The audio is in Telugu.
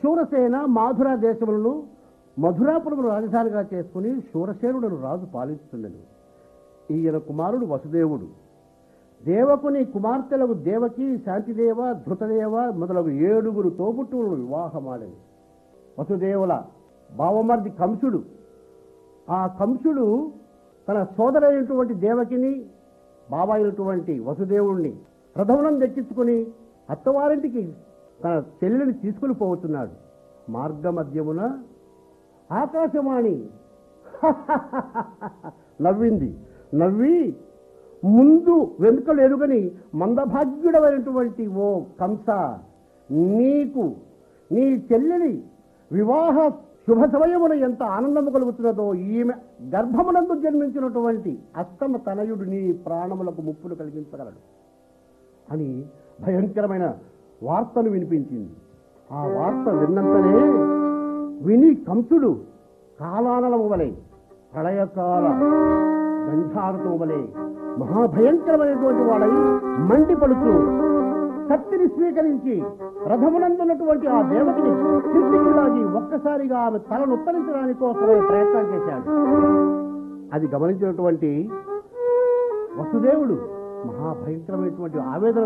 శూరసేన మాధుర దేశములను మధురాపురమును రాజధానిగా చేసుకుని శూరసేనుడను రాజు పాలిస్తుండెను ఈయన కుమారుడు వసుదేవుడు దేవకుని కుమార్తెలకు దేవకి శాంతిదేవ ధృతదేవ మొదలగు ఏడుగురు తోబుట్టువులను వివాహమాడేది వసుదేవుల బావమర్ది కంసుడు ఆ కంసుడు తన సోదరైనటువంటి దేవకిని బాబాయినటువంటి వసుదేవుణ్ణి రథములను దక్కించుకుని అత్తవారింటికి తన చెల్లెని తీసుకుని పోతున్నాడు మార్గమధ్యమున ఆకాశవాణి నవ్వింది నవ్వి ముందు వెనుకలు ఎరుగని మందభాగ్యుడమైనటువంటి ఓ కంస నీకు నీ చెల్లెలి వివాహ శుభ సమయమున ఎంత ఆనందము కలుగుతున్నదో ఈమె గర్భమునందు జన్మించినటువంటి అస్తమ తనయుడు నీ ప్రాణములకు ముప్పును కలిగించగలడు అని భయంకరమైన వార్తను వినిపించింది ఆ వార్త విన్నంతనే విని కంసుడు కాలానలము వలె ప్రళయకాల గంధారతం వలె మహాభయంకరమైనటువంటి వాడై మండిపడుతూ కత్తిని స్వీకరించి రథమునందున్నటువంటి ఆ దేవతని కిందికి లాగి ఒక్కసారిగా ఆమె తలను ఉత్తరించడానికి కోసమే ప్రయత్నం చేశాడు అది గమనించినటువంటి వసుదేవుడు మహాభయంకరమైనటువంటి ఆవేదన